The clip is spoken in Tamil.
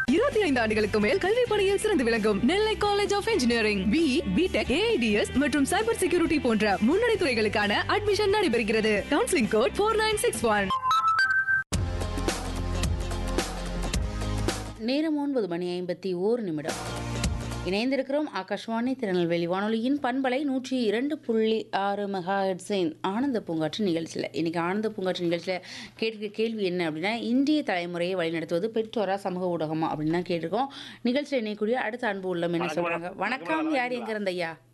இருபத்தி ஐந்து ஆண்டுகளுக்கு மேல் கல்வி பணியில் சிறந்து விளங்கும் Nellai college of engineering B BTech AIDS மற்றும் சைபர் செக்யூரிட்டி போன்ற முன்னணி துறைகளுக்கான அட்மிஷன் நடைபெறுகிறது counselling code four nine six one நேரம் ஒன்பது மணி ஐம்பத்தி ஓரு நிமிடம் இணைந்திருக்கிறோம் ஆகாஷ்வாணி திருநெல்வேலி வானொலியின் பண்பலை நூற்றி இரண்டு புள்ளி ஆறு மெகாஹெட்ஸின் ஆனந்த பூங்காற்று நிகழ்ச்சியில் இன்றைக்கி ஆனந்த பூங்காற்று நிகழ்ச்சியில் கேட்கிற கேள்வி என்ன அப்படின்னா இந்திய தலைமுறையை வழிநடத்துவது பெற்றோரா சமூக ஊடகமா அப்படின்னு தான் கேட்டிருக்கோம் நிகழ்ச்சியில் இணையக்கூடிய அடுத்த அன்பு உள்ளம் என்ன சொல்கிறாங்க வணக்கம் யார் எங்க இருந்த ஐயா